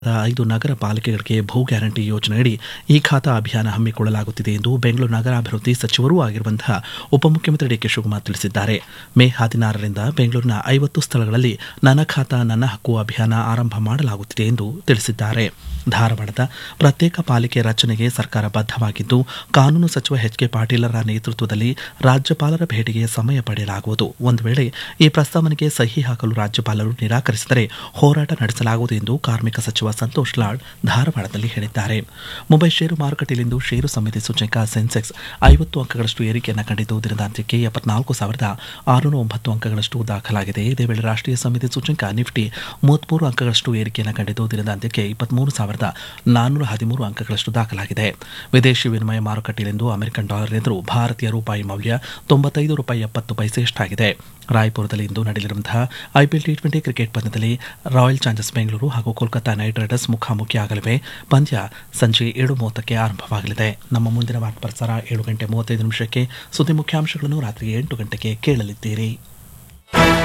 ಐದು ನಗರ ಪಾಲಿಕೆಗಳಿಗೆ ಭೂ ಗ್ಯಾರಂಟಿ ಯೋಜನೆಯಡಿ ಈ ಖಾತಾ ಅಭಿಯಾನ ಹಮ್ಮಿಕೊಳ್ಳಲಾಗುತ್ತಿದೆ ಎಂದು ಬೆಂಗಳೂರು ನಗರಾಭಿವೃದ್ಧಿ ಸಚಿವರೂ ಆಗಿರುವಂತಹ ಉಪಮುಖ್ಯಮಂತ್ರಿ ಡಿಕೆ ಶಿವಕುಮಾರ್ ತಿಳಿಸಿದ್ದಾರೆ ಮೇ ಹದಿನಾರರಿಂದ ಬೆಂಗಳೂರಿನ ಐವತ್ತು ಸ್ಥಳಗಳಲ್ಲಿ ನನ್ನ ಖಾತಾ ನನ್ನ ಹಕ್ಕು ಅಭಿಯಾನ ಆರಂಭ ಮಾಡಲಾಗುತ್ತಿದೆ ಎಂದು ತಿಳಿಸಿದ್ದಾರೆ ಧಾರವಾಡದ ಪ್ರತ್ಯೇಕ ಪಾಲಿಕೆ ರಚನೆಗೆ ಸರ್ಕಾರ ಬದ್ಧವಾಗಿದ್ದು ಕಾನೂನು ಸಚಿವ ಎಚ್ ಕೆ ಪಾಟೀಲರ ನೇತೃತ್ವದಲ್ಲಿ ರಾಜ್ಯಪಾಲರ ಭೇಟಿಗೆ ಸಮಯ ಪಡೆಯಲಾಗುವುದು ಒಂದು ವೇಳೆ ಈ ಪ್ರಸ್ತಾವನೆಗೆ ಸಹಿ ಹಾಕಲು ರಾಜ್ಯಪಾಲರು ನಿರಾಕರಿಸಿದರೆ ಹೋರಾಟ ನಡೆಸಲಾಗುವುದು ಎಂದು ಕಾರ್ಮಿಕ ಸಚಿವ ಸಂತೋಷ್ ಲಾಡ್ ಧಾರವಾಡದಲ್ಲಿ ಹೇಳಿದ್ದಾರೆ ಮುಂಬೈ ಷೇರು ಮಾರುಕಟ್ಟೆಯಲ್ಲಿಂದು ಷೇರು ಸಮಿತಿ ಸೂಚ್ಯಂಕ ಸೆನ್ಸೆಕ್ಸ್ ಐವತ್ತು ಅಂಕಗಳಷ್ಟು ಏರಿಕೆಯನ್ನು ಕಂಡಿದ್ದು ದಿನದಾಂತ್ಯಕ್ಕೆ ಎಪ್ಪತ್ನಾಲ್ಕು ಸಾವಿರದ ಆರುನೂರ ಒಂಬತ್ತು ಅಂಕಗಳಷ್ಟು ದಾಖಲಾಗಿದೆ ಇದೇ ವೇಳೆ ರಾಷ್ಟ್ರೀಯ ಸಮಿತಿ ಸೂಚ್ಯಂಕ ನಿಫ್ಟಿ ಮೂವತ್ಮೂರು ಅಂಕಗಳಷ್ಟು ಏರಿಕೆಯನ್ನು ಕಂಡಿದ್ದು ದಿನದಾಂತ್ಯಕ್ಕೆ ಇಪ್ಪತ್ಮೂರು ಸಾವಿರದ ನಾನ್ನೂರ ಹದಿಮೂರು ಅಂಕಗಳಷ್ಟು ದಾಖಲಾಗಿದೆ ವಿದೇಶಿ ವಿನಿಮಯ ಮಾರುಕಟ್ಟೆಯಲ್ಲಿಂದು ಅಮೆರಿಕನ್ ಡಾಲರ್ ಎದುರು ಭಾರತೀಯ ರೂಪಾಯಿ ಮೌಲ್ಯ ತೊಂಬತ್ತೈದು ರೂಪಾಯಿ ಎಪ್ಪತ್ತು ಪೈಸೆ ಎಷ್ಟಾಗಿದೆ ರಾಯ್ಪುರದಲ್ಲಿ ಇಂದು ನಡೆಯಲಿರುವಂತಹ ಐಪಿಎಲ್ ಟಿ ಟ್ವೆಂಟಿ ಕ್ರಿಕೆಟ್ ಪಂದ್ಯದಲ್ಲಿ ರಾಯಲ್ ಚಾಲೆಂಜರ್ಸ್ ಬೆಂಗಳೂರು ಹಾಗೂ ಕೋಲ್ಕತಾ ನೈಟ್ ರೈಡರ್ಸ್ ಮುಖಾಮುಖಿಯಾಗಲಿವೆ ಪಂದ್ಯ ಸಂಜೆ ಏಳು ಮೂವತ್ತಕ್ಕೆ ಆರಂಭವಾಗಲಿದೆ ನಮ್ಮ ಮುಂದಿನ ವಾರ್ತಾ ಪ್ರಸಾರ ಏಳು ಗಂಟೆ ಮೂವತ್ತೈದು ನಿಮಿಷಕ್ಕೆ ಸುದ್ದಿ ಮುಖ್ಯಾಂಶಗಳನ್ನು ರಾತ್ರಿ ಎಂಟು ಗಂಟೆಗೆ ಕೇಳಲಿದ್ದೀರಿ